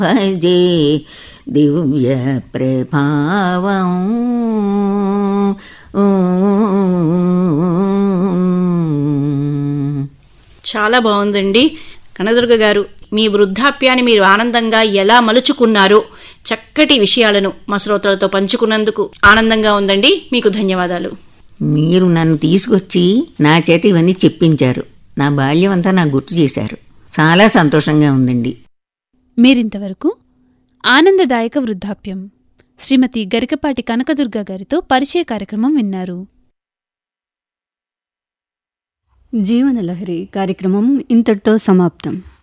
భజే దివ్య ప్రభావం చాలా బాగుందండి కనదుర్గ గారు మీ వృద్ధాప్యాన్ని మీరు ఆనందంగా ఎలా మలుచుకున్నారో చక్కటి విషయాలను మా శ్రోతలతో పంచుకున్నందుకు ఆనందంగా ఉందండి మీకు ధన్యవాదాలు మీరు నన్ను తీసుకొచ్చి నా చేత ఇవన్నీ చెప్పించారు నా బాల్యం అంతా నాకు గుర్తు చేశారు చాలా సంతోషంగా ఉందండి మీరింతవరకు ఆనందదాయక వృద్ధాప్యం శ్రీమతి గరికపాటి కనకదుర్గ గారితో పరిచయ కార్యక్రమం విన్నారు జీవనలహరి కార్యక్రమం ఇంతటితో సమాప్తం